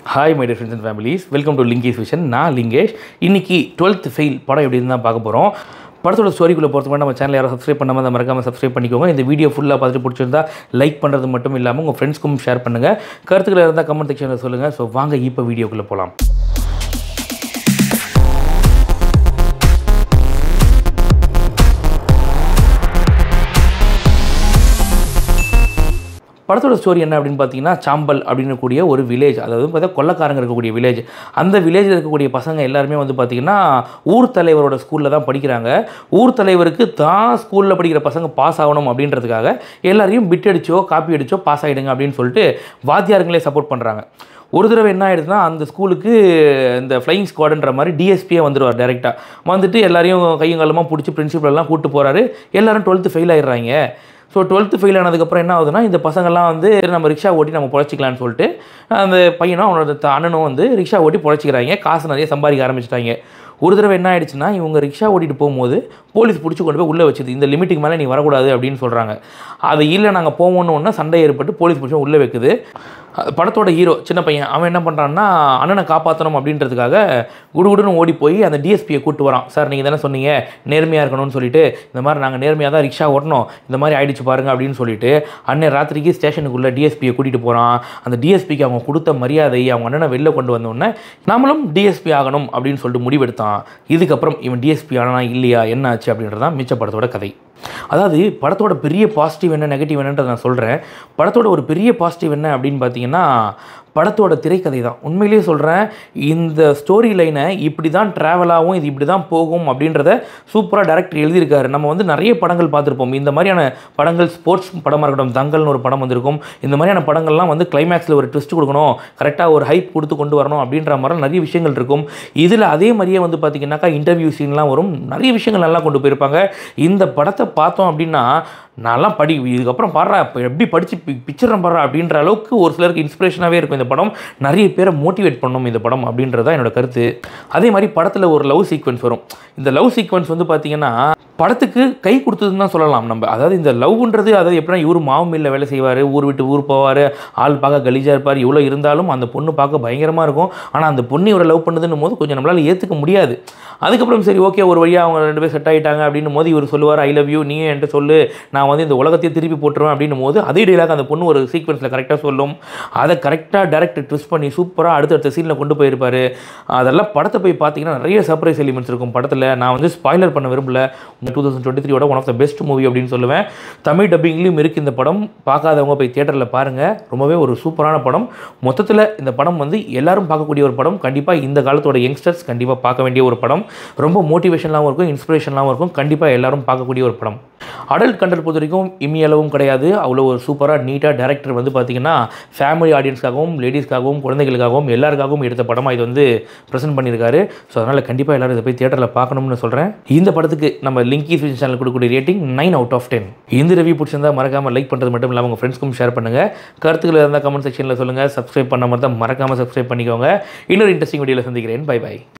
hi my dear friends and families welcome to Lingesh vision நான் லிங்கேஷ் இன்னைக்கு twelfth fail படம் எப்படின்னு தான் பார்க்க போகிறோம் படத்தோட ஸ்டோரிக்குள்ளே போகிறதுக்கு முன்னாடி நம்ம சேனல் யாரும் சப்ஸ்கிரைப் பண்ணாமல் அதை மறக்காமல் சப்ஸ்கிரைப் பண்ணிக்கோங்க இந்த வீடியோ ஃபுல்லாக பார்த்துட்டு பிடிச்சிருந்தா லைக் பண்ணுறது மட்டும் இல்லாமல் உங்கள் ஃப்ரெண்ட்ஸ்க்கும் ஷேர் பண்ணுங்கள் கருத்துக்கள் இருந்தால் கமெண்ட் செக்ஷனில் சொல்லுங்கள் ஸோ வாங்க இப்போ வீடியோக்குள்ளே போகலாம் படத்தோட ஸ்டோரி என்ன அப்படின்னு பார்த்தீங்கன்னா சாம்பல் அப்படின்னு கூடிய ஒரு வில்லேஜ் அதாவது பார்த்தா கொள்ளக்காரங்க இருக்கக்கூடிய வில்லேஜ் அந்த வில்லேஜில் இருக்கக்கூடிய பசங்க எல்லாருமே வந்து பார்த்திங்கன்னா ஊர் தலைவரோட ஸ்கூலில் தான் படிக்கிறாங்க ஊர் தலைவருக்கு தான் ஸ்கூலில் படிக்கிற பசங்க பாஸ் ஆகணும் அப்படின்றதுக்காக எல்லாரையும் பிட் அடிச்சோ காப்பி அடிச்சோ பாஸ் ஆகிடுங்க அப்படின்னு சொல்லிட்டு வாத்தியாருங்களே சப்போர்ட் பண்ணுறாங்க ஒரு தடவை என்ன ஆயிடுதுன்னா அந்த ஸ்கூலுக்கு இந்த ஃப்ளையிங் ஸ்குவாடுன்ற மாதிரி டிஎஸ்பியே வந்துடுவார் டேரெக்டாக வந்துட்டு எல்லாரையும் கையும் காலமாக பிடிச்சி பிரின்சிபல் எல்லாம் கூப்பிட்டு போகிறாரு எல்லாரும் டுவெல்த்து ஃபெயில் ஆயிடுறாங்க ஸோ டுவெல்த்து ஃபெயில் ஆனதுக்கப்புறம் என்ன ஆகுதுன்னா இந்த பசங்கள்லாம் வந்து சரி, நம்ம ரிக்ஷா ஓட்டி நம்ம பொழைச்சிக்கலாம்னு சொல்லிட்டு அந்த பையனும் அவனோட த- அண்ணனும் வந்து ரிக்ஷா ஓட்டி பொழைச்சிக்கிறாங்க காசு நிறைய சம்பாதிக்க ஆரம்பிச்சிட்டாங்க ஒரு தடவை என்ன ஆயிடுச்சுன்னா இவங்க ரிக்ஷா ஓட்டிட்டு போகும்போது போலீஸ் பிடிச்சி கொண்டு போய் உள்ளே வச்சுது இந்த லிமிட்டுக்கு மேலே நீ வரக்கூடாது அப்படின்னு சொல்கிறாங்க அது இல்லை நாங்கள் போவோம்னு ஒன்று சண்டை ஏற்பட்டு போலீஸ் பிடிச்சி உள்ளே வைக்குது அது படத்தோட ஹீரோ சின்ன பையன் அவன் என்ன பண்ணுறான்னா அண்ணனை காப்பாற்றணும் அப்படின்றதுக்காக குடுகுடுன்னு ஓடி போய் அந்த டிஎஸ்பியை கூட்டு வரான் சார் நீங்கள் தானே சொன்னீங்க நேர்மையாக இருக்கணும்னு சொல்லிட்டு இந்த மாதிரி நாங்கள் நேர்மையாக தான் ரிக்ஷா ஓட்டணும் இந்த மாதிரி ஆயிடுச்சு பாருங்க அப்படின்னு சொல்லிட்டு அண்ணன் ராத்திரிக்கு ஸ்டேஷனுக்குள்ளே டிஎஸ்பியை கூட்டிகிட்டு போகிறான் அந்த டிஎஸ்பிக்கு அவங்க கொடுத்த மரியாதை அவங்க அண்ணனை வெளில கொண்டு வந்தோடனே நாமளும் டிஎஸ்பி ஆகணும் அப்படின்னு சொல்லிட்டு முடிவெடுத்தான் இதுக்கப்புறம் இவன் டிஎஸ்பி ஆனா இல்லையா என்ன ஆச்சு அப்படின்றதான் மிச்ச படத்தோட கதை அதாவது படத்தோட பெரிய பாசிட்டிவ் என்ன நெகட்டிவ் என்னன்றதை நான் சொல்கிறேன் படத்தோட ஒரு பெரிய பாசிட்டிவ் என்ன அப்படின்னு பார்த்தீங்கன்னா படத்தோட திரைக்கதை தான் உண்மையிலேயே சொல்கிறேன் இந்த ஸ்டோரி லைனை இப்படி தான் ட்ராவல் ஆகும் இது இப்படி தான் போகும் அப்படின்றத சூப்பராக டேரக்டர் எழுதியிருக்காரு நம்ம வந்து நிறைய படங்கள் பார்த்துருப்போம் இந்த மாதிரியான படங்கள் ஸ்போர்ட்ஸ் படமாக இருக்கட்டும் தங்கல்னு ஒரு படம் வந்திருக்கும் இந்த மாதிரியான படங்கள்லாம் வந்து கிளைமேக்ஸில் ஒரு ட்விஸ்ட் கொடுக்கணும் கரெக்டாக ஒரு ஹைப் கொடுத்து கொண்டு வரணும் அப்படின்ற மாதிரி நிறைய விஷயங்கள் இருக்கும் இதில் அதே மாதிரியே வந்து பார்த்திங்கனாக்கா இன்டர்வியூ சீன்லாம் வரும் நிறைய விஷயங்கள் நல்லா கொண்டு போயிருப்பாங்க இந்த படத்தை பார்த்தோம் அப்படின்னா நான்லாம் படி இதுக்கப்புறம் பாடுறா இப்போ எப்படி படித்து பி பிக்சரம் பாடுறா அப்படின்ற அளவுக்கு ஒரு சிலருக்கு இன்ஸ்பிரேஷனாகவே இருக்கும் இந்த படம் நிறைய பேரை மோட்டிவேட் பண்ணும் இந்த படம் அப்படின்றது தான் என்னோட கருத்து அதே மாதிரி படத்தில் ஒரு லவ் சீக்வன்ஸ் வரும் இந்த லவ் சீக்வன்ஸ் வந்து பார்த்திங்கன்னா படத்துக்கு கை கொடுத்ததுன்னு தான் சொல்லலாம் நம்ம அதாவது இந்த லவ்ன்றது அதாவது எப்படின்னா இவர் மாவு மில்லில் வேலை செய்வார் ஊர் விட்டு ஊர் போவார் ஆள் பார்க்க கலீஜாக இருப்பார் இவ்வளோ இருந்தாலும் அந்த பொண்ணு பார்க்க பயங்கரமாக இருக்கும் ஆனால் அந்த பொண்ணு இவரை லவ் பண்ணுதுன்னும் போது கொஞ்சம் நம்மளால் ஏற்றுக்க முடியாது அதுக்கப்புறம் சரி ஓகே ஒரு வழியாக அவங்க ரெண்டு பேர் செட் ஆகிட்டாங்க அப்படின்னும் போது இவர் சொல்லுவார் ஐ லவ் யூ நீயே என்கிட்ட சொல்லு நான் வந்து இந்த உலகத்தையே திருப்பி போட்டுருவேன் அப்படின்னும் போது அதே டீலாக அந்த பொண்ணு ஒரு சீக்வன்ஸில் கரெக்டாக சொல்லும் அதை கரெக்டாக டேரக்ட் ட்விஸ்ட் பண்ணி சூப்பராக அடுத்தடுத்த சீனில் கொண்டு போயிருப்பார் அதெல்லாம் படத்தை போய் பார்த்தீங்கன்னா நிறைய சர்ப்ரைஸ் எலிமெண்ட்ஸ் இருக்கும் படத்தில் நான் வந்து ஸ்பாய்லர் பண்ண விரும்பல டூ தௌசண்ட் டுவெண்ட்டி த்ரீயோட one of the best movie அப்படின்னு சொல்லுவேன் தமிழ் டப்பிங்லேயும் இருக்குது இந்த படம் பார்க்காதவங்க போய் தியேட்டரில் பாருங்கள் ரொம்பவே ஒரு சூப்பரான படம் மொத்தத்தில் இந்த படம் வந்து எல்லாரும் பார்க்கக்கூடிய ஒரு படம் கண்டிப்பாக இந்த காலத்தோட யங்ஸ்டர்ஸ் கண்டிப்பாக பார்க்க வேண்டிய ஒரு படம் ரொம்ப மோட்டிவேஷனாகவும் இருக்கும் இன்ஸ்பிரேஷனாகவும் இருக்கும் கண்டிப்பாக எல்லாரும் பார்க்கக்கூடிய ஒரு படம் அடல்ட் கண்டல் பொறுத்த வரைக்கும் இம்மியளவும் கிடையாது அவ்வளோ ஒரு சூப்பராக நீட்டாக டேரக்டர் வந்து பார்த்தீங்கன்னா ஃபேமிலி ஆடியன்ஸ்க்காகவும் லேடிஸ்க்காகவும் குழந்தைகளுக்காகவும் எல்லாருக்காகவும் எடுத்த படமாக இது வந்து ப்ரெசென்ட் பண்ணியிருக்காரு ஸோ அதனால் கண்டிப்பாக எல்லாரும் இதை போய் தியேட்டரில் பார்க்கணும்னு சொல்கிறேன் இந்த படத்துக்கு நம்ம லிங்கீஸ் விஷன் சேனல் கொடுக்கக்கூடிய rating nine out of ten இந்த ரிவ்யூ பிடிச்சிருந்தா மறக்காமல் லைக் பண்ணுறது மட்டும் இல்லாமல் உங்கள் ஃப்ரெண்ட்ஸ்க்கும் ஷேர் பண்ணுங்கள் கருத்துக்கள் இருந்தால் கமெண்ட் செக்ஷனில் சொல்லுங்கள் சப்ஸ்கிரைப் பண்ண மாதிரி தான் மறக்காமல் சப்ஸ்கிரைப் பண்ணிக்கோங்க இன்னொரு இன்ட்ரெஸ்டிங் வீடியோவில் சந்திக்கிறேன் பை பை